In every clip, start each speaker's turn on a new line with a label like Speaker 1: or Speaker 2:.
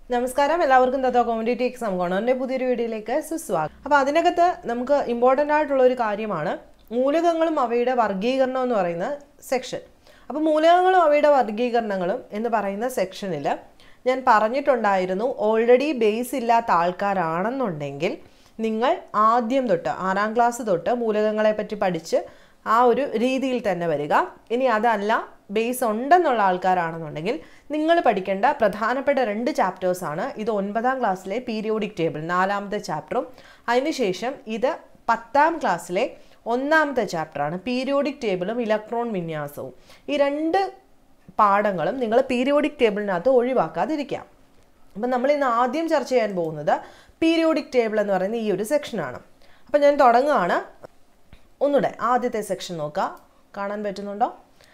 Speaker 1: നമസ്കാരം എല്ലാവർക്കും തത്വ commodity exam കോണറിന്റെ പുതിയൊരു വീഡിയോയിലേക്ക് സുസ്വാഗതം അപ്പോൾ അതിനകത്ത് നമുക്ക് ഇമ്പോർട്ടൻ്റ് ആയിട്ടുള്ള ഒരു കാര്യമാണ് മൂലകങ്ങളും അവയുടെ വർഗീകരണം എന്ന് പറയുന്ന സെക്ഷൻ അപ്പോൾ മൂലകങ്ങളും അവയുടെ വർഗീകരണങ്ങളും എന്ന് പറയുന്ന സെക്ഷനിൽ ഞാൻ പറഞ്ഞിട്ടുണ്ടായിരുന്നു ഓൾറെഡി ബേസ് ഇല്ലാത്ത ആൾക്കാരാണെന്നുണ്ടെങ്കിൽ നിങ്ങൾ ആദ്യം തൊട്ട് ആറാം ക്ലാസ് തൊട്ട് മൂലകങ്ങളെ പറ്റി പഠിച്ച് ആ ഒരു രീതിയിൽ തന്നെ വരിക ഇനി അതല്ല ബേസ് ഉണ്ടെന്നുള്ള ആൾക്കാരാണെന്നുണ്ടെങ്കിൽ നിങ്ങൾ പഠിക്കേണ്ട പ്രധാനപ്പെട്ട രണ്ട് ചാപ്റ്റേഴ്സാണ് ഇത് ഒൻപതാം ക്ലാസ്സിലെ പീരിയോഡിക് ടേബിൾ നാലാമത്തെ ചാപ്റ്ററും അതിനുശേഷം ഇത് പത്താം ക്ലാസ്സിലെ ഒന്നാമത്തെ ചാപ്റ്ററാണ് പീരിയോഡിക് ടേബിളും ഇലക്ട്രോൺ വിന്യാസവും ഈ രണ്ട് പാഠങ്ങളും നിങ്ങൾ പീരിയോഡിക് ടേബിളിനകത്ത് ഒഴിവാക്കാതിരിക്കാം അപ്പം നമ്മൾ ഇന്ന് ആദ്യം ചർച്ച ചെയ്യാൻ പോകുന്നത് പീരിയോഡിക് ടേബിൾ എന്ന് പറയുന്ന ഈ ഒരു സെക്ഷനാണ് അപ്പം ഞാൻ തുടങ്ങുകയാണ് ഒന്നുകൂടെ ആദ്യത്തെ സെക്ഷൻ നോക്കുക കാണാൻ പറ്റുന്നുണ്ടോ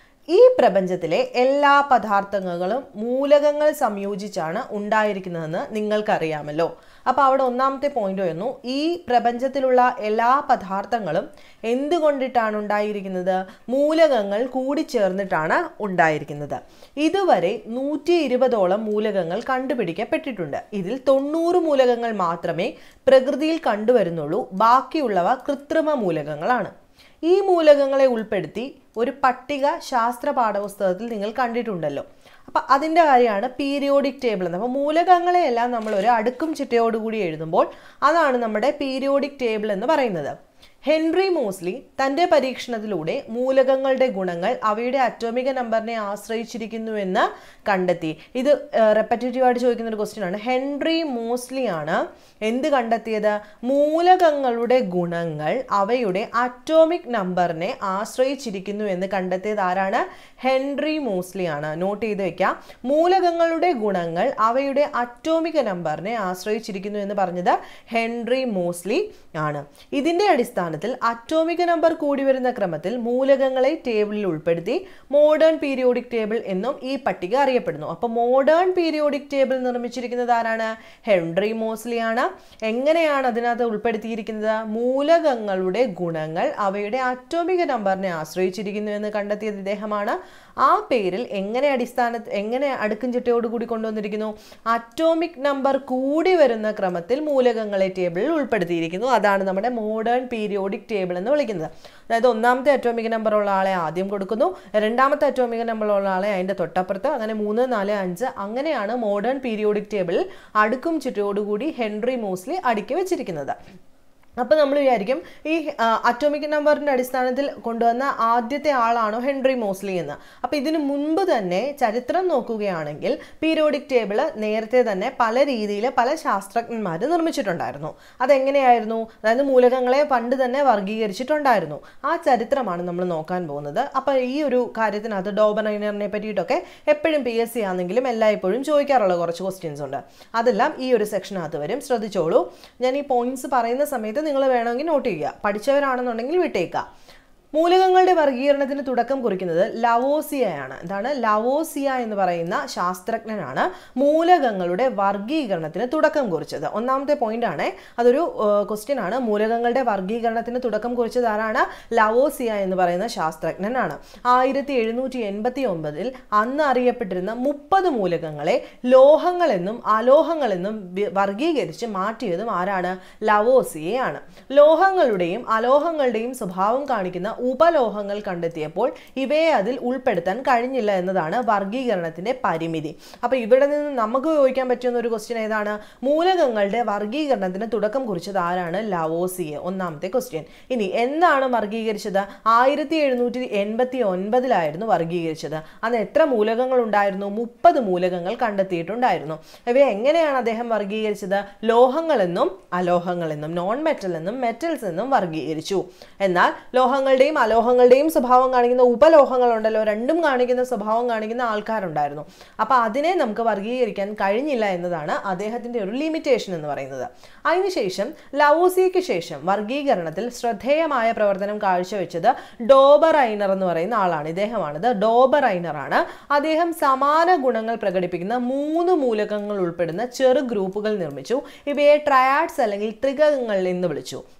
Speaker 1: ഈ പ്രപഞ്ചത്തിലെ എല്ലാ പദാർത്ഥങ്ങളും മൂലകങ്ങൾ സംയോജിച്ചാണ് ഉണ്ടായിരിക്കുന്നതെന്ന് നിങ്ങൾക്കറിയാമല്ലോ അപ്പോൾ അവിടെ ഒന്നാമത്തെ പോയിന്റ് വരുന്നു ഈ പ്രപഞ്ചത്തിലുള്ള എല്ലാ പദാർത്ഥങ്ങളും എന്തുകൊണ്ടിട്ടാണ് ഉണ്ടായിരിക്കുന്നത് മൂലകങ്ങൾ കൂടിച്ചേർന്നിട്ടാണ് ഉണ്ടായിരിക്കുന്നത് ഇതുവരെ നൂറ്റി ഇരുപതോളം മൂലകങ്ങൾ കണ്ടുപിടിക്കപ്പെട്ടിട്ടുണ്ട് ഇതിൽ തൊണ്ണൂറ് മൂലകങ്ങൾ മാത്രമേ പ്രകൃതിയിൽ കണ്ടുവരുന്നുള്ളൂ ബാക്കിയുള്ളവ കൃത്രിമ മൂലകങ്ങളാണ് ഈ മൂലകങ്ങളെ ഉൾപ്പെടുത്തി ഒരു പട്ടിക ശാസ്ത്ര പാഠപുസ്തകത്തിൽ നിങ്ങൾ കണ്ടിട്ടുണ്ടല്ലോ അപ്പം അതിൻ്റെ കാര്യമാണ് പീരിയോഡിക് ടേബിൾ എന്ന് അപ്പോൾ മൂലകങ്ങളെയെല്ലാം നമ്മൾ ഒരു അടുക്കും ചിട്ടയോടുകൂടി എഴുതുമ്പോൾ അതാണ് നമ്മുടെ പീരിയോഡിക് ടേബിൾ എന്ന് പറയുന്നത് ഹെൻറി മോസ്ലി തൻ്റെ പരീക്ഷണത്തിലൂടെ മൂലകങ്ങളുടെ ഗുണങ്ങൾ അവയുടെ അറ്റോമിക നമ്പറിനെ ആശ്രയിച്ചിരിക്കുന്നുവെന്ന് കണ്ടെത്തി ഇത് റെപ്പറ്റേറ്റീവ് ആയിട്ട് ചോദിക്കുന്ന ഒരു ക്വസ്റ്റ്യൻ ആണ് ഹെൻറി മോസ്ലി ആണ് എന്ത് കണ്ടെത്തിയത് മൂലകങ്ങളുടെ ഗുണങ്ങൾ അവയുടെ അറ്റോമിക് നമ്പറിനെ ആശ്രയിച്ചിരിക്കുന്നു എന്ന് കണ്ടെത്തിയത് ആരാണ് ഹെൻറി മോസ്ലി ആണ് നോട്ട് ചെയ്ത് വെക്കാം മൂലകങ്ങളുടെ ഗുണങ്ങൾ അവയുടെ അറ്റോമിക നമ്പറിനെ ആശ്രയിച്ചിരിക്കുന്നു എന്ന് പറഞ്ഞത് ഹെൻറി മോസ്ലി ആണ് ഇതിന്റെ അടിസ്ഥാനത്തിൽ അറ്റോമിക നമ്പർ കൂടി വരുന്ന ക്രമത്തിൽ മൂലകങ്ങളെ ടേബിളിൽ ഉൾപ്പെടുത്തി മോഡേൺ പീരിയോഡിക് ടേബിൾ എന്നും ഈ പട്ടിക അറിയപ്പെടുന്നു അപ്പോൾ മോഡേൺ പീരിയോഡിക് ടേബിൾ നിർമ്മിച്ചിരിക്കുന്നത് ആരാണ് ഹെൻറി മോസ്ലി ആണ് എങ്ങനെയാണ് അതിനകത്ത് ഉൾപ്പെടുത്തിയിരിക്കുന്നത് മൂലകങ്ങളുടെ ഗുണങ്ങൾ അവയുടെ അറ്റോമിക നമ്പറിനെ ആശ്രയിച്ചിരിക്കുന്നു എന്ന് കണ്ടെത്തിയത് ഇദ്ദേഹമാണ് ആ പേരിൽ എങ്ങനെ അടിസ്ഥാന എങ്ങനെ അടുക്കും ചിട്ടയോടുകൂടി കൊണ്ടുവന്നിരിക്കുന്നു അറ്റോമിക് നമ്പർ കൂടി വരുന്ന ക്രമത്തിൽ മൂലകങ്ങളെ ടേബിളിൽ ഉൾപ്പെടുത്തിയിരിക്കുന്നു അതാണ് നമ്മുടെ മോഡേൺ പീരിയോഡിക് ടേബിൾ എന്ന് വിളിക്കുന്നത് അതായത് ഒന്നാമത്തെ അറ്റോമിക് നമ്പർ ഉള്ള ആളെ ആദ്യം കൊടുക്കുന്നു രണ്ടാമത്തെ അറ്റോമിക് നമ്പർ ഉള്ള ആളെ അതിൻ്റെ തൊട്ടപ്പുറത്ത് അങ്ങനെ മൂന്ന് നാല് അഞ്ച് അങ്ങനെയാണ് മോഡേൺ പീരിയോഡിക് ടേബിളിൽ അടുക്കും ചുറ്റോടുകൂടി ഹെൻറി മോസ്ലി അടുക്കി വെച്ചിരിക്കുന്നത് അപ്പോൾ നമ്മൾ വിചാരിക്കും ഈ അറ്റോമിക് നമ്പറിൻ്റെ അടിസ്ഥാനത്തിൽ കൊണ്ടുവന്ന ആദ്യത്തെ ആളാണോ ഹെൻറി മോസ്ലി എന്ന് അപ്പോൾ ഇതിനു മുൻപ് തന്നെ ചരിത്രം നോക്കുകയാണെങ്കിൽ പീരിയോഡിക് ടേബിൾ നേരത്തെ തന്നെ പല രീതിയിൽ പല ശാസ്ത്രജ്ഞന്മാർ നിർമ്മിച്ചിട്ടുണ്ടായിരുന്നു അതെങ്ങനെയായിരുന്നു അതായത് മൂലകങ്ങളെ പണ്ട് തന്നെ വർഗീകരിച്ചിട്ടുണ്ടായിരുന്നു ആ ചരിത്രമാണ് നമ്മൾ നോക്കാൻ പോകുന്നത് അപ്പോൾ ഈ ഒരു കാര്യത്തിനകത്ത് ഡോബനൈനറിനെ പറ്റിയിട്ടൊക്കെ എപ്പോഴും പി എസ് സി ആണെങ്കിലും എല്ലായ്പ്പോഴും ചോദിക്കാറുള്ള കുറച്ച് ക്വസ്റ്റ്യൻസ് ഉണ്ട് അതെല്ലാം ഈ ഒരു സെക്ഷനകത്ത് വരും ശ്രദ്ധിച്ചോളൂ ഞാൻ ഈ പോയിന്റ്സ് പറയുന്ന സമയത്ത് നിങ്ങൾ വേണമെങ്കിൽ നോട്ട് ചെയ്യുക പഠിച്ചവരാണെന്നുണ്ടെങ്കിൽ വിട്ടേക്കുക മൂലകങ്ങളുടെ വർഗീകരണത്തിന് തുടക്കം കുറിക്കുന്നത് ലവോസിയയാണ് എന്താണ് ലവോസിയ എന്ന് പറയുന്ന ശാസ്ത്രജ്ഞനാണ് മൂലകങ്ങളുടെ വർഗീകരണത്തിന് തുടക്കം കുറിച്ചത് ഒന്നാമത്തെ പോയിന്റ് ആണ് അതൊരു ക്വസ്റ്റ്യൻ ആണ് മൂലകങ്ങളുടെ വർഗീകരണത്തിന് തുടക്കം കുറിച്ചത് ആരാണ് ലവോസിയ എന്ന് പറയുന്ന ശാസ്ത്രജ്ഞനാണ് ആയിരത്തി എഴുന്നൂറ്റി എൺപത്തി ഒമ്പതിൽ അന്ന് അറിയപ്പെട്ടിരുന്ന മുപ്പത് മൂലകങ്ങളെ ലോഹങ്ങളെന്നും അലോഹങ്ങളെന്നും വർഗീകരിച്ച് മാറ്റിയതും ആരാണ് ലവോസിയയാണ് ലോഹങ്ങളുടെയും അലോഹങ്ങളുടെയും സ്വഭാവം കാണിക്കുന്ന ഉപലോഹങ്ങൾ കണ്ടെത്തിയപ്പോൾ ഇവയെ അതിൽ ഉൾപ്പെടുത്താൻ കഴിഞ്ഞില്ല എന്നതാണ് വർഗീകരണത്തിന്റെ പരിമിതി അപ്പൊ ഇവിടെ നിന്ന് നമുക്ക് ചോദിക്കാൻ പറ്റുന്ന ഒരു ക്വസ്റ്റ്യൻ ഏതാണ് മൂലകങ്ങളുടെ വർഗീകരണത്തിന് തുടക്കം കുറിച്ചത് ആരാണ് ലവോസിയെ ഒന്നാമത്തെ ക്വസ്റ്റ്യൻ ഇനി എന്താണ് വർഗീകരിച്ചത് ആയിരത്തി എഴുന്നൂറ്റി എൺപത്തി ഒൻപതിലായിരുന്നു വർഗീകരിച്ചത് അന്ന് എത്ര മൂലകങ്ങൾ ഉണ്ടായിരുന്നു മുപ്പത് മൂലകങ്ങൾ കണ്ടെത്തിയിട്ടുണ്ടായിരുന്നു ഇവയെ എങ്ങനെയാണ് അദ്ദേഹം വർഗീകരിച്ചത് ലോഹങ്ങളെന്നും അലോഹങ്ങളെന്നും നോൺ മെറ്റൽ എന്നും മെറ്റൽസ് എന്നും വർഗീകരിച്ചു എന്നാൽ ലോഹങ്ങളുടെയും അലോഹങ്ങളുടെയും സ്വഭാവം കാണിക്കുന്ന ഉപലോഹങ്ങളുണ്ടല്ലോ രണ്ടും കാണിക്കുന്ന സ്വഭാവം കാണിക്കുന്ന ആൾക്കാരുണ്ടായിരുന്നു അപ്പോൾ അതിനെ നമുക്ക് വർഗീകരിക്കാൻ കഴിഞ്ഞില്ല എന്നതാണ് അദ്ദേഹത്തിൻ്റെ ഒരു ലിമിറ്റേഷൻ എന്ന് പറയുന്നത് അതിനുശേഷം ലവോസിയയ്ക്ക് ശേഷം വർഗീകരണത്തിൽ ശ്രദ്ധേയമായ പ്രവർത്തനം കാഴ്ചവെച്ചത് ഡോബർ ഐനർ എന്ന് പറയുന്ന ആളാണ് ഇദ്ദേഹമാണിത് ഡോബർ ഐനർ ആണ് അദ്ദേഹം സമാന ഗുണങ്ങൾ പ്രകടിപ്പിക്കുന്ന മൂന്ന് മൂലകങ്ങൾ ഉൾപ്പെടുന്ന ചെറു ഗ്രൂപ്പുകൾ നിർമ്മിച്ചു ഇവയെ ട്രയാഡ്സ് അല്ലെങ്കിൽ ത്രികങ്ങൾ എന്ന് വിളിച്ചു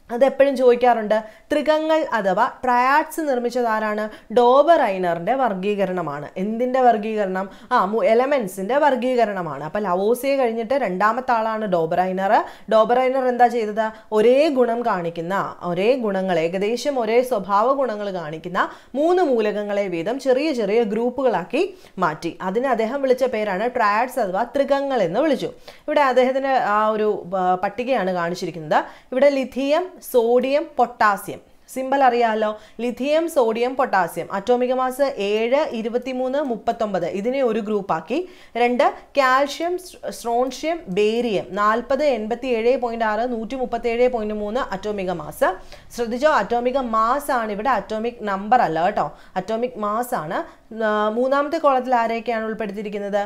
Speaker 1: അതെപ്പോഴും ചോദിക്കാറുണ്ട് ത്രികങ്ങൾ അഥവാ ട്രയാഡ്സ് നിർമ്മിച്ചത് ആരാണ് ഡോബറൈനറിന്റെ വർഗീകരണമാണ് എന്തിന്റെ വർഗീകരണം ആ എലമെന്റ്സിന്റെ വർഗീകരണമാണ് അപ്പൊ ലവോസിയെ കഴിഞ്ഞിട്ട് രണ്ടാമത്തെ ആളാണ് ഡോബറൈനർ ഡോബറൈനർ എന്താ ചെയ്തത് ഒരേ ഗുണം കാണിക്കുന്ന ഒരേ ഗുണങ്ങൾ ഏകദേശം ഒരേ സ്വഭാവ ഗുണങ്ങൾ കാണിക്കുന്ന മൂന്ന് മൂലകങ്ങളെ വീതം ചെറിയ ചെറിയ ഗ്രൂപ്പുകളാക്കി മാറ്റി അതിന് അദ്ദേഹം വിളിച്ച പേരാണ് ട്രയാഡ്സ് അഥവാ ത്രികങ്ങൾ എന്ന് വിളിച്ചു ഇവിടെ അദ്ദേഹത്തിന്റെ ആ ഒരു ആ, പട്ടികയാണ് കാണിച്ചിരിക്കുന്നത് ഇവിടെ ലിഥിയം സോഡിയം പൊട്ടാസ്യം സിമ്പൽ അറിയാമല്ലോ lithium sodium potassium atomic mass ഏഴ് ഇരുപത്തിമൂന്ന് മുപ്പത്തൊമ്പത് ഇതിനെ ഒരു ഗ്രൂപ്പാക്കി രണ്ട് കാൽഷ്യം സ്ട്രോൺഷ്യം ബേരിയം നാൽപ്പത് എൺപത്തി ഏഴ് പോയിന്റ് ആറ് നൂറ്റി മുപ്പത്തി ഏഴ് പോയിന്റ് മൂന്ന് അറ്റോമിക മാസ് ശ്രദ്ധിച്ചോ അറ്റോമിക മാസ് ആണ് ഇവിടെ അറ്റോമിക് നമ്പർ അല്ല കേട്ടോ അറ്റോമിക് മാസ് ആണ് ആ, മൂന്നാമത്തെ കോളത്തിൽ ആരെയൊക്കെയാണ് ഉൾപ്പെടുത്തിയിരിക്കുന്നത്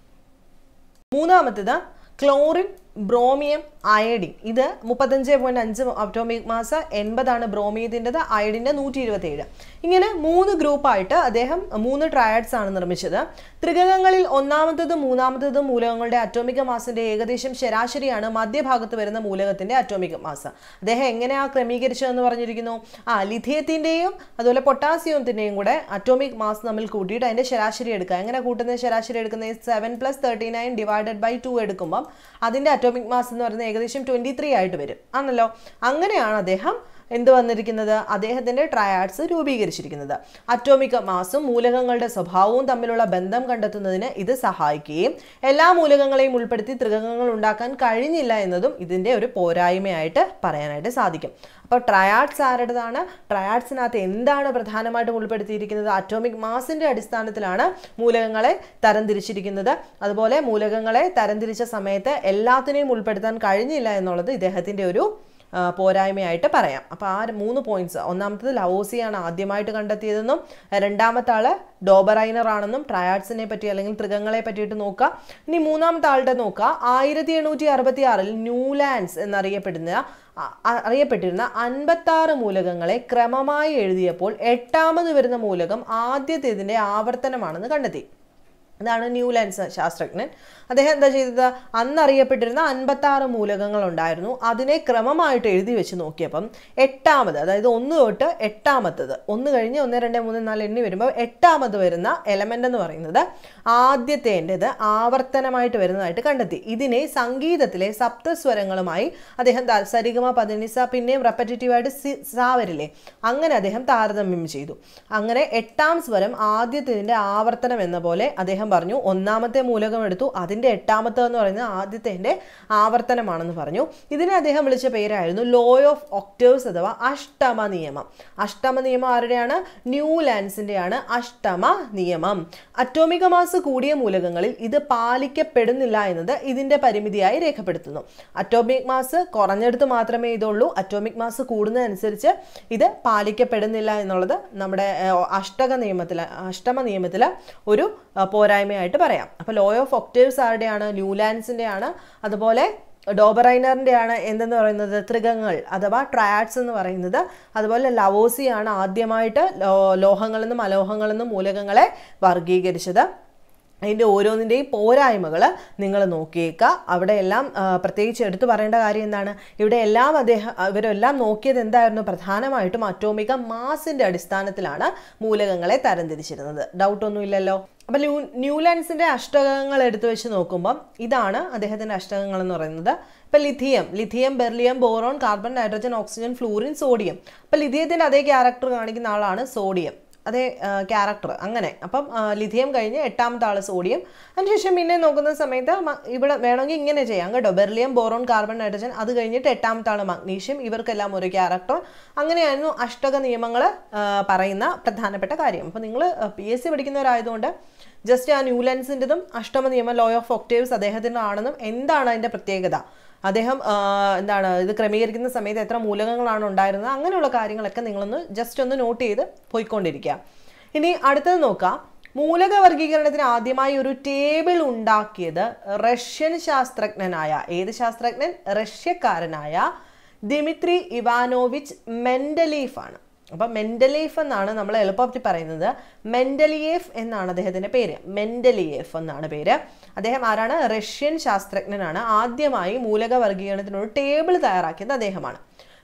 Speaker 1: മൂന്നാമത്തേത് ക്ലോറിൻ ബ്രോമിയം അയഡിൻ ഇത് മുപ്പത്തഞ്ച് പോയിന്റ് അഞ്ച് അറ്റോമിക് മാസ് എൺപതാണ് ബ്രോമിയത്തിൻ്റെത് അയഡിൻ്റെ നൂറ്റി ഇരുപത്തി ഏഴ് ഇങ്ങനെ മൂന്ന് ഗ്രൂപ്പായിട്ട് അദ്ദേഹം മൂന്ന് ട്രയാഡ്സ് ആണ് നിർമ്മിച്ചത് ത്രികങ്ങളിൽ ഒന്നാമത്തതും മൂന്നാമത്തതും മൂലകങ്ങളുടെ അറ്റോമിക മാസിന്റെ ഏകദേശം ശരാശരിയാണ് മധ്യഭാഗത്ത് വരുന്ന മൂലകത്തിന്റെ അറ്റോമിക മാസ് അദ്ദേഹം എങ്ങനെയാ ക്രമീകരിച്ചതെന്ന് പറഞ്ഞിരിക്കുന്നു ആ ലിഥിയത്തിന്റെയും അതുപോലെ പൊട്ടാസ്യത്തിന്റെയും കൂടെ അറ്റോമിക് മാസ് തമ്മിൽ കൂട്ടിയിട്ട് അതിന്റെ ശരാശരി എടുക്കുക എങ്ങനെ കൂട്ടുന്നത് ശരാശരി എടുക്കുന്നത് seven plus thirty nine divided by two എടുക്കുമ്പം അതിന്റെ അറ്റോമിക് മാസ് എന്ന് പറയുന്നത് ഏകദേശം ട്വന്റി ത്രീ ആയിട്ട് വരും ആണല്ലോ അങ്ങനെയാണ് അദ്ദേഹം എന്ത് വന്നിരിക്കുന്നത് അദ്ദേഹത്തിന്റെ ട്രയാഡ്സ് രൂപീകരിച്ചിരിക്കുന്നത് അറ്റോമിക മാസും മൂലകങ്ങളുടെ സ്വഭാവവും തമ്മിലുള്ള ബന്ധം കണ്ടെത്തുന്നതിന് ഇത് സഹായിക്കുകയും എല്ലാ മൂലകങ്ങളെയും ഉൾപ്പെടുത്തി ത്രികങ്ങൾ ഉണ്ടാക്കാൻ കഴിഞ്ഞില്ല എന്നതും ഇതിന്റെ ഒരു പോരായ്മയായിട്ട് പറയാനായിട്ട് സാധിക്കും അപ്പോൾ ട്രയാഡ്സ് ആരുടേതാണ് ട്രയാഡ്സിനകത്ത് എന്താണ് പ്രധാനമായിട്ടും ഉൾപ്പെടുത്തിയിരിക്കുന്നത് അറ്റോമിക് മാസിന്റെ അടിസ്ഥാനത്തിലാണ് മൂലകങ്ങളെ തരംതിരിച്ചിരിക്കുന്നത് അതുപോലെ മൂലകങ്ങളെ തരംതിരിച്ച സമയത്ത് എല്ലാത്തിനെയും ഉൾപ്പെടുത്താൻ കഴിഞ്ഞില്ല എന്നുള്ളത് ഇദ്ദേഹത്തിന്റെ ഒരു ആ, പോരായ്മയായിട്ട് പറയാം അപ്പോൾ ആ മൂന്ന് പോയിന്റ്സ് ഒന്നാമത്തത് ലവോസിയാണ് ആദ്യമായിട്ട് കണ്ടെത്തിയതെന്നും രണ്ടാമത്തെ ആള് ഡോബറൈനർ ആണെന്നും ട്രയാഡ്സിനെ പറ്റി അല്ലെങ്കിൽ ത്രികങ്ങളെ പറ്റിയിട്ട് നോക്കുക ഇനി മൂന്നാമത്തെ ആളുടെ നോക്കുക ആയിരത്തി എണ്ണൂറ്റി അറുപത്തി ആറിൽ ന്യൂലാൻഡ്സ് എന്നറിയപ്പെടുന്ന അ- അ- അറിയപ്പെട്ടിരുന്ന അൻപത്താറ് മൂലകങ്ങളെ ക്രമമായി എഴുതിയപ്പോൾ എട്ടാമത് വരുന്ന മൂലകം ആദ്യത്തേതിൻ്റെ ആവർത്തനമാണെന്ന് കണ്ടെത്തി ഇതാണ് ന്യൂലാൻഡ്സ് ശാസ്ത്രജ്ഞൻ അദ്ദേഹം എന്താ ചെയ്തത് അന്ന് അറിയപ്പെട്ടിരുന്ന അൻപത്തി ആറ് മൂലകങ്ങൾ ഉണ്ടായിരുന്നു അതിനെ ക്രമമായിട്ട് എഴുതി വെച്ച് നോക്കിയപ്പം എട്ടാമത് അതായത് ഒന്ന് തൊട്ട് എട്ടാമത്തത് ഒന്ന് കഴിഞ്ഞ് ഒന്ന് രണ്ട് മൂന്ന് നാല് എണ്ണി വരുമ്പോൾ എട്ടാമത് വരുന്ന എലമെന്റ് എന്ന് പറയുന്നത് ആദ്യത്തേൻ്റെത് ആവർത്തനമായിട്ട് വരുന്നതായിട്ട് കണ്ടെത്തി ഇതിനെ സംഗീതത്തിലെ സപ്തസ്വരങ്ങളുമായി അദ്ദേഹം ദാ- സരിഗമ പതിനിസ പിന്നെയും റെപ്പറ്റേറ്റീവായിട്ട് സി സാ വരില്ലേ അങ്ങനെ അദ്ദേഹം താരതമ്യം ചെയ്തു അങ്ങനെ എട്ടാം സ്വരം ആദ്യത്തേതിൻ്റെ ആവർത്തനം എന്ന പോലെ അദ്ദേഹം പറഞ്ഞു ഒന്നാമത്തെ മൂലകം എടുത്തു അതിൻ്റെ എട്ടാമത്തെ എന്ന് പറയുന്നത് ആദ്യത്തേൻ്റെ ആവർത്തനമാണെന്ന് പറഞ്ഞു ഇതിനെ അദ്ദേഹം വിളിച്ച പേരായിരുന്നു ലോ ഓഫ് ഒക്ടേവ്സ് അഥവാ അഷ്ടമ നിയമം അഷ്ടമ നിയമം ആരുടെയാണ് ന്യൂലാൻഡ്സിൻ്റെയാണ് അഷ്ടമ നിയമം അറ്റോമിക മാസ് കൂടിയ മൂലകങ്ങളിൽ ഇത് പാലിക്കപ്പെടുന്നില്ല എന്നത് ഇതിൻ്റെ പരിമിതിയായി രേഖപ്പെടുത്തുന്നു അറ്റോമിക് മാസ് കുറഞ്ഞെടുത്ത് മാത്രമേ ഇതുള്ളൂ അറ്റോമിക് മാസ് കൂടുന്നതനുസരിച്ച് ഇത് പാലിക്കപ്പെടുന്നില്ല എന്നുള്ളത് നമ്മുടെ ഏഹ്, അഷ്ടക നിയമത്തിൽ അഷ്ടമ നിയമത്തിൽ ഒരു ആ, പോരായ്മയായിട്ട് പറയാം അപ്പോൾ ലോ ഓഫ് ഒക്ടേവ്സ് ആരുടെയാണ് ന്യൂലാൻഡ്സിൻ്റെയാണ് അതുപോലെ ഡോബറൈനറിൻ്റെയാണ് എന്തെന്ന് പറയുന്നത് ത്രികങ്ങൾ അഥവാ ട്രയാഡ്സ് എന്ന് പറയുന്നത് അതുപോലെ ലവോസിയാണ് ആദ്യമായിട്ട് ലോ- ലോഹങ്ങളിൽ നിന്നും അലോഹങ്ങളിൽ നിന്നും മൂലകങ്ങളെ വർഗീകരിച്ചത് അതിൻ്റെ ഓരോന്നിൻ്റെയും പോരായ്മകൾ നിങ്ങൾ നോക്കിയേക്കുക അവിടെ എല്ലാം ആ, പ്രത്യേകിച്ച് എടുത്തു പറയേണ്ട കാര്യം എന്താണ് ഇവിടെ എല്ലാം അദ്ദേഹം ഇവരെല്ലാം നോക്കിയത് എന്തായിരുന്നു പ്രധാനമായിട്ടും അറ്റോമിക മാസിൻ്റെ അടിസ്ഥാനത്തിലാണ് മൂലകങ്ങളെ തരംതിരിച്ചിരുന്നത് ഡൗട്ടൊന്നുമില്ലല്ലോ അപ്പം ന്യൂ ന്യൂലാൻഡ്സിൻ്റെ അഷ്ടകങ്ങൾ എടുത്തു വെച്ച് നോക്കുമ്പം ഇതാണ് അദ്ദേഹത്തിൻ്റെ അഷ്ടകങ്ങൾ എന്ന് പറയുന്നത് ഇപ്പം lithium lithium beryllium boron carbon nitrogen oxygen fluorine sodium അപ്പം ലിഥിയത്തിൻ്റെ അതേ ക്യാരക്ടർ കാണിക്കുന്ന ആളാണ് സോഡിയം അതേ ക്യാരക്ടർ അങ്ങനെ അപ്പം ആ, ലിഥിയം കഴിഞ്ഞ് എട്ടാമത്തെ ആൾ സോഡിയം അതിനുശേഷം പിന്നെ നോക്കുന്ന സമയത്ത് മ- ഇവിടെ വേണമെങ്കിൽ ഇങ്ങനെ ചെയ്യാം കേട്ടോ ബെർലിയം ബോറോൺ കാർബൺ നൈട്രജൻ അത് കഴിഞ്ഞിട്ട് എട്ടാമത്തെ ആൾ മഗ്നീഷ്യം ഇവർക്കെല്ലാം ഒരു ക്യാരക്ടർ അങ്ങനെയായിരുന്നു അഷ്ടക നിയമങ്ങൾ പറയുന്ന പ്രധാനപ്പെട്ട കാര്യം അപ്പോൾ നിങ്ങൾ പി എസ് സി പഠിക്കുന്നവരായതുകൊണ്ട് ജസ്റ്റ് ആ ന്യൂലൻസിൻ്റെതും അഷ്ടമ നിയമം ലോ ഓഫ് ഒക്ടേവ്സ് അദ്ദേഹത്തിൻ്റെ ആണെന്നും എന്താണ് അതിൻ്റെ പ്രത്യേകത അദ്ദേഹം ആ, എന്താണ് ഇത് ക്രമീകരിക്കുന്ന സമയത്ത് എത്ര മൂലകങ്ങളാണ് ഉണ്ടായിരുന്നത് അങ്ങനെയുള്ള കാര്യങ്ങളൊക്കെ നിങ്ങളൊന്ന് ജസ്റ്റ് ഒന്ന് നോട്ട് ചെയ്ത് പോയിക്കൊണ്ടിരിക്കുക ഇനി അടുത്തത് നോക്കാം മൂലക വർഗീകരണത്തിന് ആദ്യമായി ഒരു ടേബിൾ ഉണ്ടാക്കിയത് റഷ്യൻ ശാസ്ത്രജ്ഞനായ ഏത് ശാസ്ത്രജ്ഞൻ റഷ്യക്കാരനായ ദിമിത്രി ഇവാനോവിച്ച് മെൻഡലീഫ് ആണ് അപ്പം മെൻഡലീഫ് എന്നാണ് നമ്മൾ എളുപ്പത്തിൽ പറയുന്നത് മെൻഡലിയേഫ് എന്നാണ് അദ്ദേഹത്തിൻ്റെ പേര് മെൻഡലിയേഫ് എന്നാണ് പേര് അദ്ദേഹം ആരാണ് റഷ്യൻ ശാസ്ത്രജ്ഞനാണ് ആദ്യമായി മൂലക വർഗീകരണത്തിനൊരു ടേബിൾ തയ്യാറാക്കിയത് അദ്ദേഹമാണ്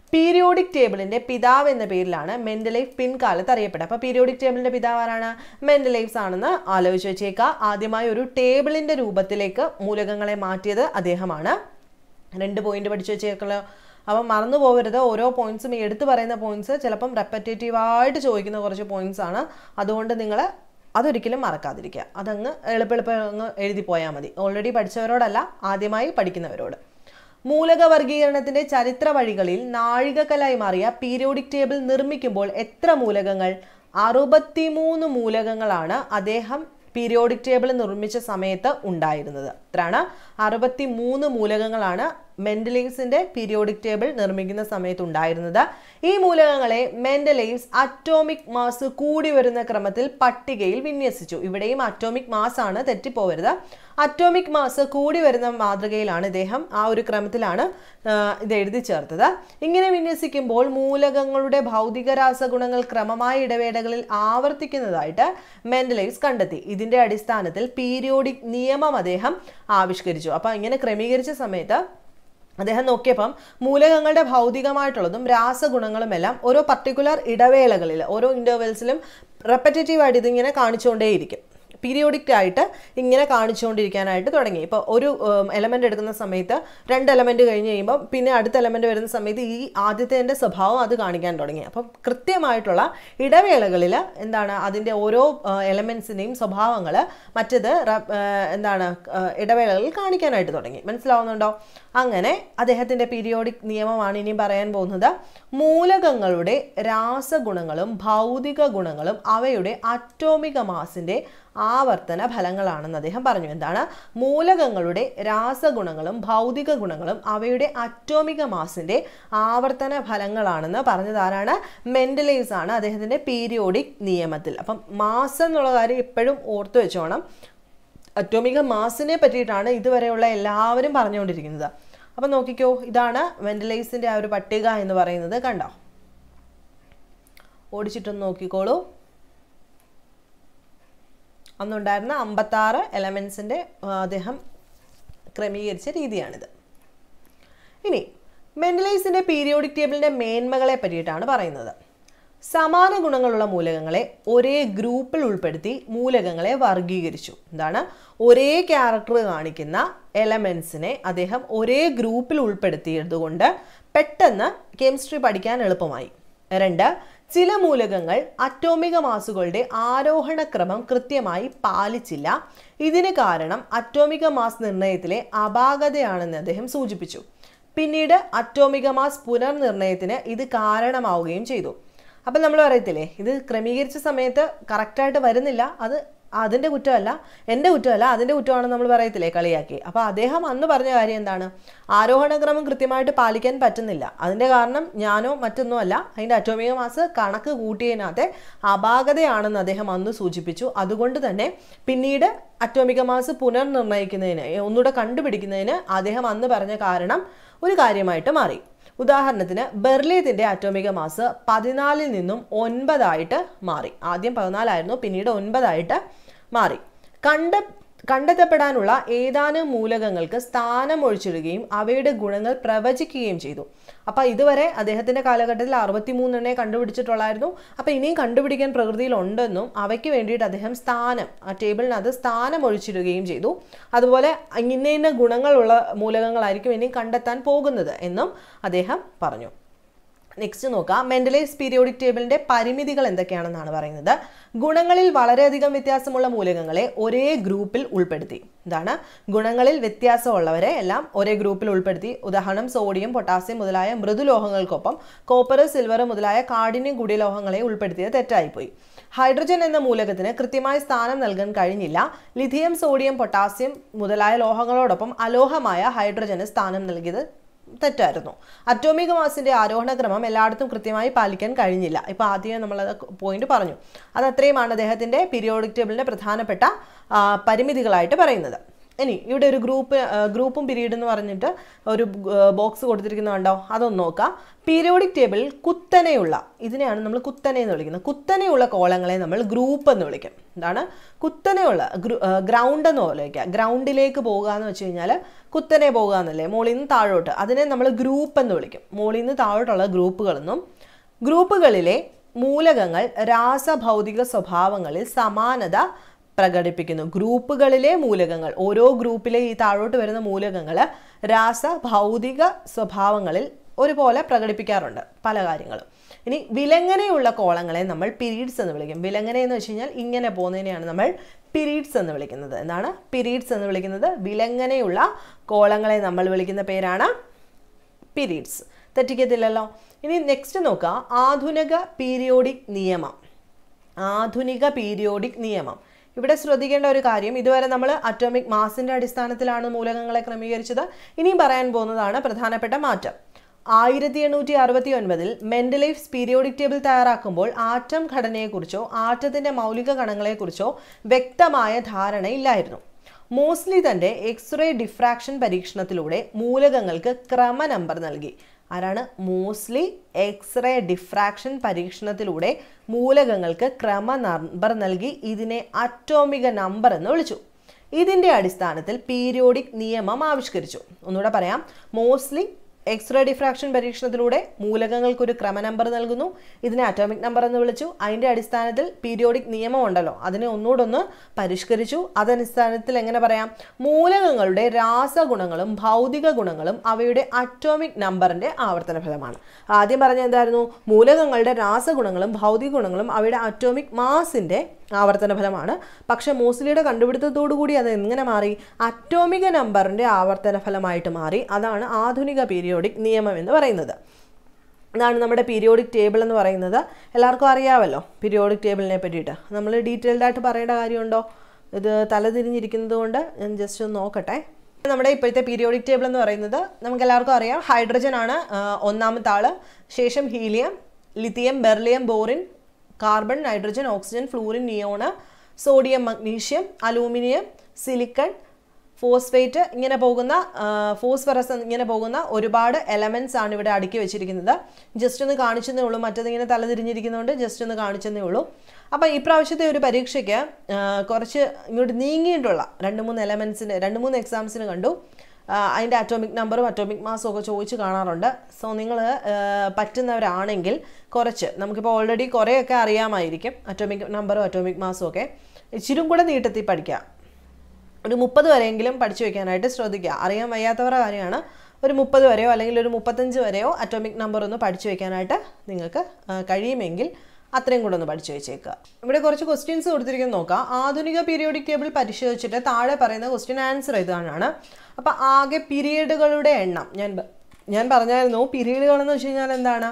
Speaker 1: പീരിയോഡിക് ടേബിളിന്റെ പിതാവ് എന്ന പേരിലാണ് മെന്റലൈഫ് പിൻകാലത്ത് അറിയപ്പെടുക അപ്പോൾ പീരിയോഡിക് ടേബിളിന്റെ പിതാവ് ആരാണ് മെന്റലൈഫ്സ് ആണെന്ന് ആലോചിച്ച് വെച്ചേക്കുക ആദ്യമായി ഒരു ടേബിളിന്റെ രൂപത്തിലേക്ക് മൂലകങ്ങളെ മാറ്റിയത് അദ്ദേഹമാണ് രണ്ട് പോയിന്റ് പഠിച്ചു വെച്ചേക്കല്ലോ അപ്പം മറന്നു പോകരുത് ഓരോ പോയിന്റ്സും ഈ എടുത്തു പറയുന്ന പോയിന്റ്സ് ചിലപ്പം റെപ്പറ്റേറ്റീവായിട്ട് ചോദിക്കുന്ന കുറച്ച് പോയിന്റ്സ് ആണ് അതുകൊണ്ട് നിങ്ങൾ അതൊരിക്കലും മറക്കാതിരിക്കുക അതങ്ങ് എളുപ്പെളുപ്പം അങ്ങ് എഴുതി പോയാൽ മതി ഓൾറെഡി പഠിച്ചവരോടല്ല ആദ്യമായി പഠിക്കുന്നവരോട് മൂലക വർഗീകരണത്തിന്റെ ചരിത്ര വഴികളിൽ നാഴികക്കലായി മാറിയ പീരിയോഡിക് ടേബിൾ നിർമ്മിക്കുമ്പോൾ എത്ര മൂലകങ്ങൾ അറുപത്തിമൂന്ന് മൂലകങ്ങളാണ് അദ്ദേഹം പീരിയോഡിക് ടേബിൾ നിർമ്മിച്ച സമയത്ത് ഉണ്ടായിരുന്നത് എത്രയാണ് അറുപത്തി മൂന്ന് മൂലകങ്ങളാണ് മെന്റലീവ്സിന്റെ പീരിയോഡിക് ടേബിൾ നിർമ്മിക്കുന്ന സമയത്ത് ഉണ്ടായിരുന്നത് ഈ മൂലകങ്ങളെ മെന്റലീവ്സ് അറ്റോമിക് മാസ് കൂടി വരുന്ന ക്രമത്തിൽ പട്ടികയിൽ വിന്യസിച്ചു ഇവിടെയും അറ്റോമിക് മാസ് ആണ് തെറ്റിപ്പോവരുത് അറ്റോമിക് മാസ് കൂടി വരുന്ന മാതൃകയിലാണ് ഇദ്ദേഹം ആ ഒരു ക്രമത്തിലാണ് ആ, ഇത് എഴുതി ചേർത്തത് ഇങ്ങനെ വിന്യസിക്കുമ്പോൾ മൂലകങ്ങളുടെ ഭൗതിക രാസഗുണങ്ങൾ ക്രമമായ ഇടവേളകളിൽ ആവർത്തിക്കുന്നതായിട്ട് മെന്റലൈസ് കണ്ടെത്തി ഇതിന്റെ അടിസ്ഥാനത്തിൽ പീരിയോഡിക് നിയമം അദ്ദേഹം ആവിഷ്കരിച്ചു അപ്പൊ ഇങ്ങനെ ക്രമീകരിച്ച സമയത്ത് അദ്ദേഹം നോക്കിയപ്പം മൂലകങ്ങളുടെ ഭൗതികമായിട്ടുള്ളതും രാസഗുണങ്ങളും എല്ലാം ഓരോ പർട്ടിക്കുലർ ഇടവേളകളിൽ ഓരോ ഇൻ്റർവെൽസിലും റെപ്പറ്റേറ്റീവ് ആയിട്ട് ഇതിങ്ങനെ കാണിച്ചുകൊണ്ടേയിരിക്കും പീരിയോഡിക് ആയിട്ട് ഇങ്ങനെ കാണിച്ചുകൊണ്ടിരിക്കാനായിട്ട് തുടങ്ങി ഇപ്പോൾ ഒരു എലമെൻ്റ് എടുക്കുന്ന സമയത്ത് രണ്ട് എലമെൻറ്റ് കഴിഞ്ഞ് കഴിയുമ്പോൾ പിന്നെ അടുത്ത എലമെൻറ്റ് വരുന്ന സമയത്ത് ഈ ആദ്യത്തേൻ്റെ സ്വഭാവം അത് കാണിക്കാൻ തുടങ്ങി അപ്പം കൃത്യമായിട്ടുള്ള ഇടവേളകളിൽ എന്താണ് അതിൻ്റെ ഓരോ എലമെൻസിൻ്റെയും സ്വഭാവങ്ങൾ മറ്റത് റ- ആ, എന്താണ് ആ, ഇടവേളകളിൽ കാണിക്കാനായിട്ട് തുടങ്ങി മനസ്സിലാവുന്നുണ്ടോ അങ്ങനെ അദ്ദേഹത്തിൻ്റെ പീരിയോഡിക് നിയമമാണ് ഇനി പറയാൻ പോകുന്നത് മൂലകങ്ങളുടെ രാസഗുണങ്ങളും ഭൗതിക ഗുണങ്ങളും അവയുടെ അറ്റോമിക മാസിൻ്റെ ആവർത്തന ഫലങ്ങളാണെന്ന് അദ്ദേഹം പറഞ്ഞു എന്താണ് മൂലകങ്ങളുടെ രാസഗുണങ്ങളും ഭൗതിക ഗുണങ്ങളും അവയുടെ അറ്റോമിക മാസിന്റെ ആവർത്തന ഫലങ്ങളാണെന്ന് പറഞ്ഞത് ആരാണ് മെന്റലൈസ് ആണ് അദ്ദേഹത്തിന്റെ പീരിയോഡിക് നിയമത്തിൽ അപ്പം മാസ് എന്നുള്ള കാര്യം എപ്പോഴും ഓർത്തു വെച്ചോണം അറ്റോമിക മാസിനെ പറ്റിയിട്ടാണ് ഇതുവരെയുള്ള എല്ലാവരും പറഞ്ഞുകൊണ്ടിരിക്കുന്നത് അപ്പം നോക്കിക്കോ ഇതാണ് വെന്റിലൈസിന്റെ ആ ഒരു പട്ടിക എന്ന് പറയുന്നത് കണ്ടോ ഓടിച്ചിട്ടൊന്ന് നോക്കിക്കോളൂ അന്നുണ്ടായിരുന്ന അമ്പത്താറ് എലമെൻസിൻ്റെ അദ്ദേഹം ക്രമീകരിച്ച രീതിയാണിത് ഇനി മെന്റലൈസിന്റെ പീരിയോഡിക് ടേബിളിന്റെ മേന്മകളെ പറ്റിയിട്ടാണ് പറയുന്നത് സമാന ഗുണങ്ങളുള്ള മൂലകങ്ങളെ ഒരേ ഗ്രൂപ്പിൽ ഉൾപ്പെടുത്തി മൂലകങ്ങളെ വർഗീകരിച്ചു എന്താണ് ഒരേ ക്യാരക്ടർ കാണിക്കുന്ന എലമെന്റ്സിനെ അദ്ദേഹം ഒരേ ഗ്രൂപ്പിൽ ഉൾപ്പെടുത്തിയതുകൊണ്ട് പെട്ടെന്ന് കെമിസ്ട്രി പഠിക്കാൻ എളുപ്പമായി രണ്ട് ചില മൂലകങ്ങൾ അറ്റോമിക മാസുകളുടെ ആരോഹണ ക്രമം കൃത്യമായി പാലിച്ചില്ല ഇതിന് കാരണം അറ്റോമിക മാസ് നിർണയത്തിലെ അപാകതയാണെന്ന് അദ്ദേഹം സൂചിപ്പിച്ചു പിന്നീട് അറ്റോമിക മാസ് പുനർനിർണയത്തിന് ഇത് കാരണമാവുകയും ചെയ്തു അപ്പം നമ്മൾ പറയത്തില്ലേ ഇത് ക്രമീകരിച്ച സമയത്ത് കറക്റ്റായിട്ട് വരുന്നില്ല അത് അതിൻ്റെ കുറ്റമല്ല എൻ്റെ കുറ്റമല്ല അതിൻ്റെ കുറ്റമാണെന്ന് നമ്മൾ പറയത്തില്ലേ കളിയാക്കി അപ്പോൾ അദ്ദേഹം അന്ന് പറഞ്ഞ കാര്യം എന്താണ് ആരോഹണക്രമം കൃത്യമായിട്ട് പാലിക്കാൻ പറ്റുന്നില്ല അതിൻ്റെ കാരണം ഞാനോ മറ്റൊന്നും അല്ല അതിൻ്റെ അറ്റോമിക മാസ് കണക്ക് കൂട്ടിയതിനകത്തെ അപാകതയാണെന്ന് അദ്ദേഹം അന്ന് സൂചിപ്പിച്ചു അതുകൊണ്ട് തന്നെ പിന്നീട് അറ്റോമിക മാസ് പുനർനിർണ്ണയിക്കുന്നതിന് ഒന്നുകൂടെ കണ്ടുപിടിക്കുന്നതിന് അദ്ദേഹം അന്ന് പറഞ്ഞ കാരണം ഒരു കാര്യമായിട്ട് മാറി ഉദാഹരണത്തിന് ബെർലിയത്തിൻ്റെ അറ്റോമിക മാസ് പതിനാലിൽ നിന്നും ഒൻപതായിട്ട് മാറി ആദ്യം പതിനാലായിരുന്നു പിന്നീട് ഒൻപതായിട്ട് മാറി കണ്ട കണ്ടെത്തപ്പെടാനുള്ള ഏതാനും മൂലകങ്ങൾക്ക് സ്ഥാനം ഒഴിച്ചിടുകയും അവയുടെ ഗുണങ്ങൾ പ്രവചിക്കുകയും ചെയ്തു അപ്പോൾ ഇതുവരെ അദ്ദേഹത്തിൻ്റെ കാലഘട്ടത്തിൽ അറുപത്തി മൂന്നെണ്ണേ കണ്ടുപിടിച്ചിട്ടുള്ളായിരുന്നു അപ്പോൾ ഇനിയും കണ്ടുപിടിക്കാൻ പ്രകൃതിയിൽ ഉണ്ടെന്നും അവയ്ക്ക് വേണ്ടിയിട്ട് അദ്ദേഹം സ്ഥാനം ആ ടേബിളിനകത്ത് സ്ഥാനം ഒഴിച്ചിടുകയും ചെയ്തു അതുപോലെ ഇന്ന ഇന്ന ഗുണങ്ങളുള്ള മൂലകങ്ങളായിരിക്കും ഇനിയും കണ്ടെത്താൻ പോകുന്നത് എന്നും അദ്ദേഹം പറഞ്ഞു നെക്സ്റ്റ് നോക്കാം മെന്റലൈസ് പീരിയോഡിക് ടേബിളിന്റെ പരിമിതികൾ എന്തൊക്കെയാണെന്നാണ് പറയുന്നത് ഗുണങ്ങളിൽ വളരെയധികം വ്യത്യാസമുള്ള മൂലകങ്ങളെ ഒരേ ഗ്രൂപ്പിൽ ഉൾപ്പെടുത്തി ഇതാണ് ഗുണങ്ങളിൽ വ്യത്യാസമുള്ളവരെ എല്ലാം ഒരേ ഗ്രൂപ്പിൽ ഉൾപ്പെടുത്തി ഉദാഹരണം സോഡിയം പൊട്ടാസ്യം മുതലായ മൃദുലോഹങ്ങൾക്കൊപ്പം കോപ്പർ സിൽവർ മുതലായ കാഠിന്യം കൂടിയ ലോഹങ്ങളെ ഉൾപ്പെടുത്തിയത് തെറ്റായിപ്പോയി ഹൈഡ്രജൻ എന്ന മൂലകത്തിന് കൃത്യമായ സ്ഥാനം നൽകാൻ കഴിഞ്ഞില്ല ലിഥിയം സോഡിയം പൊട്ടാസ്യം മുതലായ ലോഹങ്ങളോടൊപ്പം അലോഹമായ ഹൈഡ്രജന് സ്ഥാനം നൽകിയത് തെറ്റായിരുന്നു അറ്റോമിക മാസിന്റെ ആരോഹണ ക്രമം എല്ലായിടത്തും കൃത്യമായി പാലിക്കാൻ കഴിഞ്ഞില്ല ഇപ്പൊ ആദ്യം നമ്മൾ പോയിന്റ് പറഞ്ഞു അത് അത്രയുമാണ് അദ്ദേഹത്തിന്റെ പീരിയോഡിക് ടേബിളിന്റെ പ്രധാനപ്പെട്ട ആ, പരിമിതികളായിട്ട് പറയുന്നത് ഇനി ഇവിടെ ഒരു ഗ്രൂപ്പ് ഗ്രൂപ്പും പീരീഡ് എന്ന് പറഞ്ഞിട്ട് ഒരു ബോക്സ് കൊടുത്തിരിക്കുന്നുണ്ടോ അതൊന്ന് നോക്കാം പീരിയോഡിക് ടേബിളിൽ കുത്തനെയുള്ള ഇതിനെയാണ് നമ്മൾ കുത്തനെ എന്ന് വിളിക്കുന്നത് കുത്തനെയുള്ള കോളങ്ങളെ നമ്മൾ ഗ്രൂപ്പ് എന്ന് വിളിക്കും എന്താണ് കുത്തനെയുള്ള ഗ്രൗണ്ട് എന്ന് വിളിക്കുക ഗ്രൗണ്ടിലേക്ക് പോകുക എന്ന് വെച്ച് കഴിഞ്ഞാൽ കുത്തനെ പോകുക എന്നല്ലേ മുകളിൽ നിന്ന് താഴോട്ട് അതിനെ നമ്മൾ ഗ്രൂപ്പ് എന്ന് വിളിക്കും മുകളിൽ നിന്ന് താഴോട്ടുള്ള ഗ്രൂപ്പുകളെന്നും ഗ്രൂപ്പുകളിലെ മൂലകങ്ങൾ രാസഭൗതിക സ്വഭാവങ്ങളിൽ സമാനത പ്രകടിപ്പിക്കുന്നു ഗ്രൂപ്പുകളിലെ മൂലകങ്ങൾ ഓരോ ഗ്രൂപ്പിലെ ഈ താഴോട്ട് വരുന്ന മൂലകങ്ങൾ രാസഭൗതിക സ്വഭാവങ്ങളിൽ ഒരുപോലെ പ്രകടിപ്പിക്കാറുണ്ട് പല കാര്യങ്ങളും ഇനി വിലങ്ങനെയുള്ള കോളങ്ങളെ നമ്മൾ പിരീഡ്സ് എന്ന് വിളിക്കും വിലങ്ങനെ എന്ന് വെച്ച് കഴിഞ്ഞാൽ ഇങ്ങനെ പോകുന്നതിനെയാണ് നമ്മൾ പിരീഡ്സ് എന്ന് വിളിക്കുന്നത് എന്താണ് പിരീഡ്സ് എന്ന് വിളിക്കുന്നത് വിലങ്ങനെയുള്ള കോളങ്ങളെ നമ്മൾ വിളിക്കുന്ന പേരാണ് പീരീഡ്സ് തെറ്റിക്കത്തില്ലല്ലോ ഇനി നെക്സ്റ്റ് നോക്കുക ആധുനിക പീരിയോഡിക് നിയമം ആധുനിക പീരിയോഡിക് നിയമം ഇവിടെ ശ്രദ്ധിക്കേണ്ട ഒരു കാര്യം ഇതുവരെ നമ്മൾ അറ്റോമിക് മാസിന്റെ അടിസ്ഥാനത്തിലാണ് മൂലകങ്ങളെ ക്രമീകരിച്ചത് ഇനിയും പറയാൻ പോകുന്നതാണ് പ്രധാനപ്പെട്ട മാറ്റം ആയിരത്തി എണ്ണൂറ്റി അറുപത്തി ഒൻപതിൽ മെൻഡലൈഫ്സ് പീരിയോഡിക് ടേബിൾ തയ്യാറാക്കുമ്പോൾ ആറ്റം ഘടനയെക്കുറിച്ചോ ആറ്റത്തിന്റെ മൗലിക കണങ്ങളെക്കുറിച്ചോ വ്യക്തമായ ധാരണയില്ലായിരുന്നു മോസ്ലി തന്റെ എക്സ്റേ ഡിഫ്രാക്ഷൻ പരീക്ഷണത്തിലൂടെ മൂലകങ്ങൾക്ക് ക്രമ നമ്പർ നൽകി ആരാണ് മോസ്ലി എക്സ്റേ ഡിഫ്രാക്ഷൻ പരീക്ഷണത്തിലൂടെ മൂലകങ്ങൾക്ക് ക്രമ നമ്പർ നൽകി ഇതിനെ അറ്റോമിക നമ്പർ എന്ന് വിളിച്ചു ഇതിന്റെ അടിസ്ഥാനത്തിൽ പീരിയോഡിക് നിയമം ആവിഷ്കരിച്ചു ഒന്നുകൂടെ പറയാം മോസ്ലി എക്സ്റേ ഡിഫ്രാക്ഷൻ പരീക്ഷണത്തിലൂടെ മൂലകങ്ങൾക്ക് ഒരു ക്രമ നമ്പർ നൽകുന്നു ഇതിനെ അറ്റോമിക് നമ്പർ എന്ന് വിളിച്ചു അതിന്റെ അടിസ്ഥാനത്തിൽ പീരിയോഡിക് നിയമം ഉണ്ടല്ലോ അതിനെ ഒന്നുകൂടെ ഒന്ന് പരിഷ്കരിച്ചു അതടിസ്ഥാനത്തിൽ എങ്ങനെ പറയാം മൂലകങ്ങളുടെ രാസഗുണങ്ങളും ഭൗതിക ഗുണങ്ങളും അവയുടെ അറ്റോമിക് നമ്പറിന്റെ ആവർത്തന ഫലമാണ് ആദ്യം പറഞ്ഞ എന്തായിരുന്നു മൂലകങ്ങളുടെ രാസഗുണങ്ങളും ഭൗതിക ഗുണങ്ങളും അവയുടെ അറ്റോമിക് മാസിന്റെ ആവർത്തന ഫലമാണ് പക്ഷെ മോസ്ലിയുടെ കണ്ടുപിടുത്തത്തോടുകൂടി അത് എങ്ങനെ മാറി അറ്റോമിക നമ്പറിന്റെ ആവർത്തന ഫലമായിട്ട് മാറി അതാണ് ആധുനിക പീരിയോഡിക് നിയമം എന്ന് പറയുന്നത് ഇതാണ് നമ്മുടെ പീരിയോഡിക് ടേബിൾ എന്ന് പറയുന്നത് എല്ലാവർക്കും അറിയാമല്ലോ പീരിയോഡിക് ടേബിളിനെ പറ്റിയിട്ട് നമ്മൾ ഡീറ്റെയിൽഡ് ആയിട്ട് പറയേണ്ട കാര്യമുണ്ടോ ഇത് തലതിരിഞ്ഞിരിക്കുന്നത് കൊണ്ട് ഞാൻ ജസ്റ്റ് ഒന്ന് നോക്കട്ടെ നമ്മുടെ ഇപ്പോഴത്തെ പീരിയോഡിക് ടേബിൾ എന്ന് പറയുന്നത് നമുക്ക് എല്ലാവർക്കും അറിയാം ഹൈഡ്രജൻ ആണ് ആ, ഒന്നാമത്തെ ആള് ശേഷം helium lithium beryllium boron carbon nitrogen oxygen fluorine neon sodium magnesium aluminium silicon phosphate ഇങ്ങനെ പോകുന്ന ഫോസ്ഫറസ് ഇങ്ങനെ പോകുന്ന ഒരുപാട് എലമെന്റ്സ് ആണ് ഇവിടെ അടുക്കി വെച്ചിരിക്കുന്നത് ജസ്റ്റ് ഒന്ന് കാണിച്ചതേ ഉള്ളൂ മറ്റത് ഇങ്ങനെ തലതിരിഞ്ഞിരിക്കുന്നതുകൊണ്ട് ജസ്റ്റ് ഒന്ന് കാണിച്ചതേ ഉള്ളൂ അപ്പോൾ ഈ പ്രാവശ്യത്തെ ഒരു പരീക്ഷയ്ക്ക് ആ, കുറച്ച് ഇങ്ങോട്ട് നീങ്ങിയിട്ടുള്ള രണ്ട് മൂന്ന് എലമെന്റ്സിന് രണ്ട് മൂന്ന് എക്സാംസിന് കണ്ടു ആ, അതിൻ്റെ അറ്റോമിക് നമ്പറും അറ്റോമിക് മാസും ഒക്കെ ചോദിച്ച് കാണാറുണ്ട് സോ നിങ്ങൾ പറ്റുന്നവരാണെങ്കിൽ കുറച്ച് നമുക്കിപ്പോൾ ഓൾറെഡി കുറേയൊക്കെ അറിയാമായിരിക്കും അറ്റോമിക് നമ്പറും അറ്റോമിക് മാസും ഒക്കെ ഇച്ചിരും കൂടെ നീട്ടത്തിൽ പഠിക്കുക ഒരു മുപ്പത് വരെയെങ്കിലും പഠിച്ചു വെക്കാനായിട്ട് ശ്രദ്ധിക്കുക അറിയാൻ വയ്യാത്തവരുടെ കാര്യമാണ് ഒരു മുപ്പത് വരെയോ അല്ലെങ്കിൽ ഒരു മുപ്പത്തഞ്ച് വരെയോ അറ്റോമിക് നമ്പർ ഒന്ന് പഠിച്ചു വെക്കാനായിട്ട് നിങ്ങൾക്ക് ആ, കഴിയുമെങ്കിൽ അത്രയും കൂടെ ഒന്ന് പഠിച്ചു വെച്ചേക്കുക ഇവിടെ കുറച്ച് ക്വസ്റ്റ്യൻസ് കൊടുത്തിരിക്കുന്നത് നോക്കാം ആധുനിക പീരിയോഡിക് ടേബിൾ പരിശോധിച്ചിട്ട് താഴെ പറയുന്ന ക്വസ്റ്റ്യൻ ആൻസർ ഇതാണ് അപ്പോൾ ആകെ പീരിയഡുകളുടെ എണ്ണം ഞാൻ പ- ഞാൻ പറഞ്ഞായിരുന്നു പീരീഡുകൾ എന്ന് വെച്ച് കഴിഞ്ഞാൽ എന്താണ്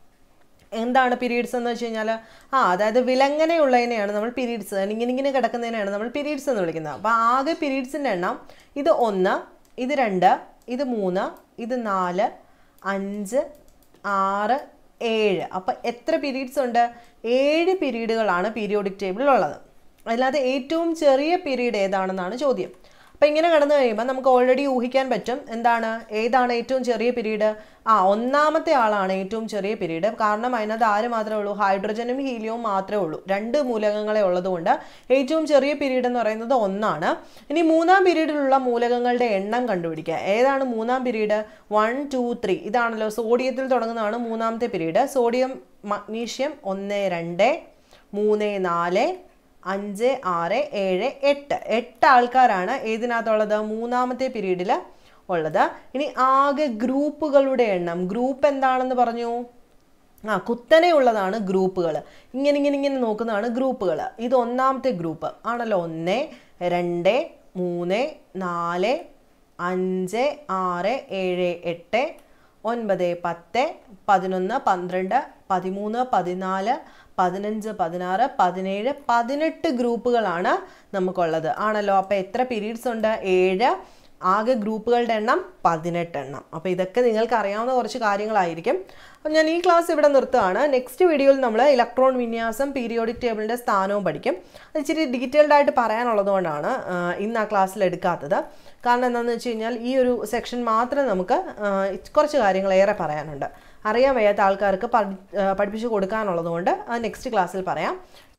Speaker 1: എന്താണ് പീരീഡ്സ് എന്ന് വെച്ച് കഴിഞ്ഞാൽ ആ അതായത് വിലങ്ങനെയുള്ളതിനെയാണ് നമ്മൾ പീരീഡ്സ് ഇങ്ങനെ ഇങ്ങനെ കിടക്കുന്നതിനെയാണ് നമ്മൾ പീരീഡ്സ് എന്ന് വിളിക്കുന്നത് അപ്പോൾ ആകെ പീരീഡ്സിൻ്റെ എണ്ണം ഇത് ഒന്ന് ഇത് രണ്ട് ഇത് മൂന്ന് ഇത് നാല് അഞ്ച് ആറ് ഏഴ് അപ്പോൾ എത്ര പീരീഡ്സ് ഉണ്ട് ഏഴ് പീരീഡുകളാണ് പീരിയോഡിക് ടേബിളിലുള്ളത് അതിനകത്ത് ഏറ്റവും ചെറിയ പീരീഡ് ഏതാണെന്നാണ് ചോദ്യം അപ്പം ഇങ്ങനെ കടന്നു കഴിയുമ്പോൾ നമുക്ക് ഓൾറെഡി ഊഹിക്കാൻ പറ്റും എന്താണ് ഏതാണ് ഏറ്റവും ചെറിയ പീരീഡ് ആ ഒന്നാമത്തെ ആളാണ് ഏറ്റവും ചെറിയ പീരീഡ് കാരണം അതിനകത്ത് ആര് മാത്രമേ ഉള്ളൂ ഹൈഡ്രജനും ഹീലിയവും മാത്രമേ ഉള്ളൂ രണ്ട് മൂലകങ്ങളെ ഉള്ളതുകൊണ്ട് ഏറ്റവും ചെറിയ പീരീഡ് എന്ന് പറയുന്നത് ഒന്നാണ് ഇനി മൂന്നാം പീരീഡിലുള്ള മൂലകങ്ങളുടെ എണ്ണം കണ്ടുപിടിക്കുക ഏതാണ് മൂന്നാം പീരീഡ് വൺ ടു ത്രീ ഇതാണല്ലോ സോഡിയത്തിൽ തുടങ്ങുന്നതാണ് മൂന്നാമത്തെ പീരീഡ് സോഡിയം മഗ്നീഷ്യം ഒന്ന് രണ്ട് മൂന്ന് നാല് അഞ്ച് ആറ് ഏഴ് എട്ട് എട്ട് ആൾക്കാരാണ് ഏതിനകത്തുള്ളത് മൂന്നാമത്തെ പീരീഡിൽ ഉള്ളത് ഇനി ആകെ ഗ്രൂപ്പുകളുടെ എണ്ണം ഗ്രൂപ്പ് എന്താണെന്ന് പറഞ്ഞു ആ കുത്തനെ ഉള്ളതാണ് ഗ്രൂപ്പുകൾ ഇങ്ങനെ ഇങ്ങനെ ഇങ്ങനെ നോക്കുന്നതാണ് ഗ്രൂപ്പുകൾ ഇത് ഒന്നാമത്തെ ഗ്രൂപ്പ് ആണല്ലോ ഒന്ന് രണ്ട് മൂന്ന് നാല് അഞ്ച് ആറ് ഏഴ് എട്ട് ഒൻപത് പത്ത് പതിനൊന്ന് പന്ത്രണ്ട് പതിമൂന്ന് പതിനാല് പതിനഞ്ച് പതിനാറ് പതിനേഴ് പതിനെട്ട് ഗ്രൂപ്പുകളാണ് നമുക്കുള്ളത് ആണല്ലോ അപ്പോൾ എത്ര പീരീഡ്സ് ഉണ്ട് ഏഴ് ആകെ ഗ്രൂപ്പുകളുടെ എണ്ണം പതിനെട്ട് എണ്ണം അപ്പോൾ ഇതൊക്കെ നിങ്ങൾക്ക് അറിയാവുന്ന കുറച്ച് കാര്യങ്ങളായിരിക്കും അപ്പം ഞാൻ ഈ ക്ലാസ് ഇവിടെ നിർത്തുകയാണ് നെക്സ്റ്റ് വീഡിയോയിൽ നമ്മൾ ഇലക്ട്രോൺ വിന്യാസം പീരിയോഡിക് ടേബിളിൻ്റെ സ്ഥാനവും പഠിക്കും അത് ഇച്ചിരി ഡീറ്റെയിൽഡ് ആയിട്ട് പറയാനുള്ളതുകൊണ്ടാണ് ആ, ഇന്ന് ആ ക്ലാസ്സിൽ എടുക്കാത്തത് കാരണം എന്താണെന്ന് വെച്ച് കഴിഞ്ഞാൽ ഈ ഒരു സെക്ഷൻ മാത്രം നമുക്ക് ആ, കുറച്ച് കാര്യങ്ങൾ ഏറെ പറയാനുണ്ട് അറിയാൻ വയ്യാത്ത ആൾക്കാർക്ക് പഠി- ആ, പഠിപ്പിച്ചു കൊടുക്കാനുള്ളത് കൊണ്ട് അത് നെക്സ്റ്റ് ക്ലാസ്സിൽ പറയാം